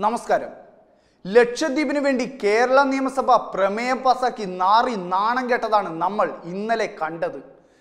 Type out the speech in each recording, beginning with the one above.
നമസ്കാരം ലക്ഷദ്വീപിന് വേണ്ടി കേരള നിയമസഭ പ്രമേയം പാസാക്കി നാറി നാണം കെട്ടതാണ് നമ്മൾ ഇന്നലെ കണ്ടത്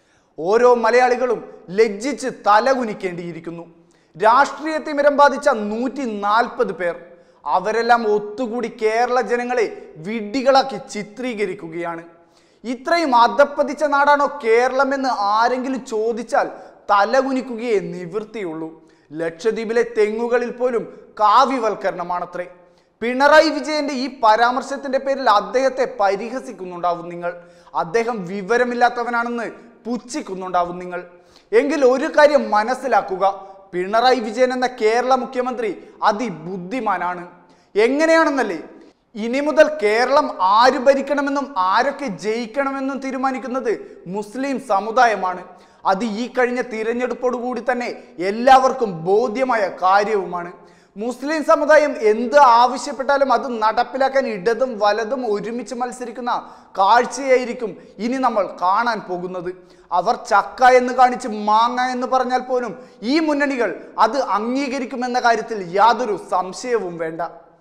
ഓരോ മലയാളികളും ലജ്ജിച്ച് തലകുനിക്കേണ്ടിയിരിക്കുന്നു രാഷ്ട്രീയ തിമിരം ബാധിച്ച നൂറ്റി നാൽപ്പത് പേർ അവരെല്ലാം ഒത്തുകൂടി കേരള ജനങ്ങളെ വിഡ്ഢികളാക്കി ചിത്രീകരിക്കുകയാണ് ഇത്രയും അധപ്പതിച്ച നാടാണോ കേരളമെന്ന് ആരെങ്കിലും ചോദിച്ചാൽ തലകുനിക്കുകയേ നിവൃത്തിയുള്ളൂ ലക്ഷദ്വീപിലെ തെങ്ങുകളിൽ പോലും കാവ്യവൽക്കരണമാണത്രേ പിണറായി വിജയന്റെ ഈ പരാമർശത്തിന്റെ പേരിൽ അദ്ദേഹത്തെ പരിഹസിക്കുന്നുണ്ടാവും നിങ്ങൾ അദ്ദേഹം വിവരമില്ലാത്തവനാണെന്ന് പുച്ഛിക്കുന്നുണ്ടാവും നിങ്ങൾ എങ്കിൽ ഒരു കാര്യം മനസ്സിലാക്കുക പിണറായി വിജയൻ എന്ന കേരള മുഖ്യമന്ത്രി അതിബുദ്ധിമാനാണ് എങ്ങനെയാണെന്നല്ലേ ഇനി മുതൽ കേരളം ആര് ഭരിക്കണമെന്നും ആരൊക്കെ ജയിക്കണമെന്നും തീരുമാനിക്കുന്നത് മുസ്ലിം സമുദായമാണ് അത് ഈ കഴിഞ്ഞ തിരഞ്ഞെടുപ്പോടുകൂടി തന്നെ എല്ലാവർക്കും ബോധ്യമായ കാര്യവുമാണ് മുസ്ലിം സമുദായം എന്ത് ആവശ്യപ്പെട്ടാലും അത് നടപ്പിലാക്കാൻ ഇടതും വലതും ഒരുമിച്ച് മത്സരിക്കുന്ന കാഴ്ചയായിരിക്കും ഇനി നമ്മൾ കാണാൻ പോകുന്നത് അവർ ചക്ക എന്ന് കാണിച്ച് മാങ്ങ എന്ന് പറഞ്ഞാൽ പോലും ഈ മുന്നണികൾ അത് അംഗീകരിക്കുമെന്ന കാര്യത്തിൽ യാതൊരു സംശയവും വേണ്ട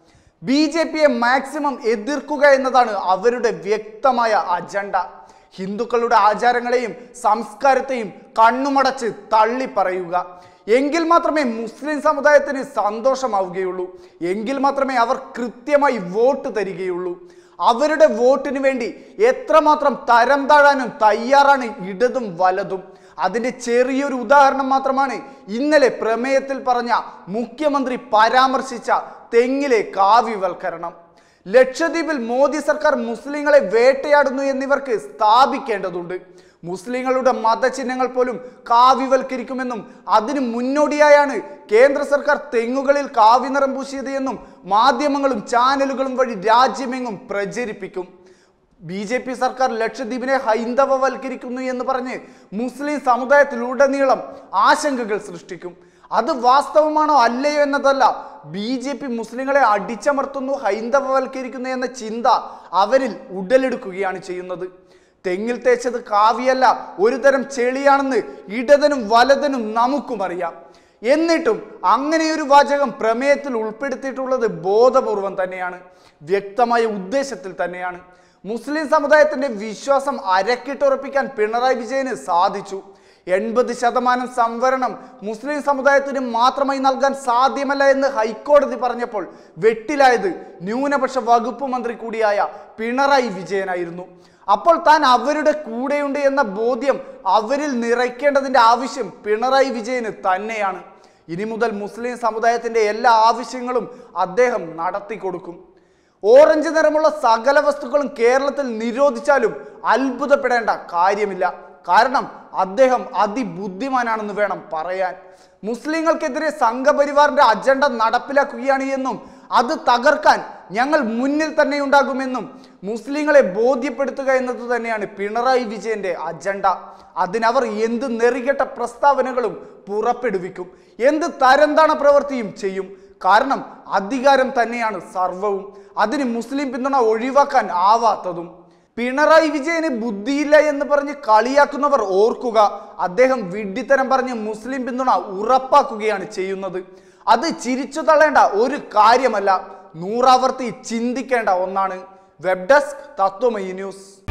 ബി ജെ പിയെ മാക്സിമം എതിർക്കുക എന്നതാണ് അവരുടെ വ്യക്തമായ അജണ്ട ഹിന്ദുക്കളുടെ ആചാരങ്ങളെയും സംസ്കാരത്തെയും കണ്ണുമടച്ച് തള്ളി പറയുക എങ്കിൽ മാത്രമേ മുസ്ലിം സമുദായത്തിന് സന്തോഷമാവുകയുള്ളൂ എങ്കിൽ മാത്രമേ അവർ കൃത്യമായി വോട്ട് തരികയുള്ളൂ അവരുടെ വോട്ടിന് വേണ്ടി എത്രമാത്രം തരം താഴാനും തയ്യാറാണ് ഇടതും വലതും അതിന്റെ ചെറിയൊരു ഉദാഹരണം മാത്രമാണ് ഇന്നലെ പ്രമേയത്തിൽ പറഞ്ഞ മുഖ്യമന്ത്രി പരാമർശിച്ച തെങ്ങിലെ കാവ്യവൽക്കരണം ലക്ഷദ്വീപിൽ മോദി സർക്കാർ മുസ്ലിങ്ങളെ വേട്ടയാടുന്നു എന്നിവർക്ക് സ്ഥാപിക്കേണ്ടതുണ്ട് മുസ്ലിങ്ങളുടെ മതചിഹ്നങ്ങൾ പോലും കാവ്യവൽക്കരിക്കുമെന്നും അതിന് മുന്നോടിയായാണ് കേന്ദ്ര സർക്കാർ തെങ്ങുകളിൽ കാവ്യ നിറം പൂശിയത് എന്നും മാധ്യമങ്ങളും ചാനലുകളും വഴി രാജ്യമെങ്ങും പ്രചരിപ്പിക്കും ബി ജെ പി സർക്കാർ ലക്ഷദ്വീപിനെ ഹൈന്ദവവൽക്കരിക്കുന്നു എന്ന് പറഞ്ഞ് മുസ്ലിം സമുദായത്തിലുടനീളം ആശങ്കകൾ സൃഷ്ടിക്കും അത് വാസ്തവമാണോ അല്ലയോ എന്നതല്ല ബി ജെ പി മുസ്ലിങ്ങളെ അടിച്ചമർത്തുന്നു ഹൈന്ദവവൽക്കരിക്കുന്നു എന്ന ചിന്ത അവരിൽ ഉടലെടുക്കുകയാണ് ചെയ്യുന്നത് തെങ്ങിൽ തേച്ചത് കാവിയല്ല ഒരു തരം ചെളിയാണെന്ന് ഇടതനും വലതനും നമുക്കും അറിയാം എന്നിട്ടും അങ്ങനെയൊരു വാചകം പ്രമേയത്തിൽ ഉൾപ്പെടുത്തിയിട്ടുള്ളത് ബോധപൂർവം തന്നെയാണ് വ്യക്തമായ ഉദ്ദേശത്തിൽ തന്നെയാണ് മുസ്ലിം സമുദായത്തിന്റെ വിശ്വാസം അരക്കിട്ടുറപ്പിക്കാൻ പിണറായി വിജയന് സാധിച്ചു എൺപത് ശതമാനം സംവരണം മുസ്ലിം സമുദായത്തിന് മാത്രമായി നൽകാൻ സാധ്യമല്ല എന്ന് ഹൈക്കോടതി പറഞ്ഞപ്പോൾ വെട്ടിലായത് ന്യൂനപക്ഷ വകുപ്പ് മന്ത്രി കൂടിയായ പിണറായി വിജയനായിരുന്നു അപ്പോൾ താൻ അവരുടെ കൂടെയുണ്ട് എന്ന ബോധ്യം അവരിൽ നിറയ്ക്കേണ്ടതിന്റെ ആവശ്യം പിണറായി വിജയന് തന്നെയാണ് ഇനി മുതൽ മുസ്ലിം സമുദായത്തിന്റെ എല്ലാ ആവശ്യങ്ങളും അദ്ദേഹം നടത്തി കൊടുക്കും ഓറഞ്ച് നിറമുള്ള സകല വസ്തുക്കളും കേരളത്തിൽ നിരോധിച്ചാലും അത്ഭുതപ്പെടേണ്ട കാര്യമില്ല കാരണം അദ്ദേഹം അതിബുദ്ധിമാനാണെന്ന് വേണം പറയാൻ മുസ്ലിങ്ങൾക്കെതിരെ സംഘപരിവാറിന്റെ അജണ്ട നടപ്പിലാക്കുകയാണ് എന്നും അത് തകർക്കാൻ ഞങ്ങൾ മുന്നിൽ തന്നെ ഉണ്ടാകുമെന്നും മുസ്ലിങ്ങളെ ബോധ്യപ്പെടുത്തുക എന്നത് തന്നെയാണ് പിണറായി വിജയന്റെ അജണ്ട അതിനവർ എന്ത് നെറികെട്ട പ്രസ്താവനകളും പുറപ്പെടുവിക്കും എന്ത് തരംതാണ പ്രവൃത്തിയും ചെയ്യും കാരണം അധികാരം തന്നെയാണ് സർവവും അതിന് മുസ്ലിം പിന്തുണ ഒഴിവാക്കാൻ ആവാത്തതും പിണറായി വിജയന് ബുദ്ധിയില്ല എന്ന് പറഞ്ഞ് കളിയാക്കുന്നവർ ഓർക്കുക അദ്ദേഹം വിഡ്ഢിത്തരം പറഞ്ഞ് മുസ്ലിം പിന്തുണ ഉറപ്പാക്കുകയാണ് ചെയ്യുന്നത് അത് ചിരിച്ചു തള്ളേണ്ട ഒരു കാര്യമല്ല നൂറാവർത്തി ചിന്തിക്കേണ്ട ഒന്നാണ് വെബ് ഡെസ്ക് തത്വമയി ന്യൂസ്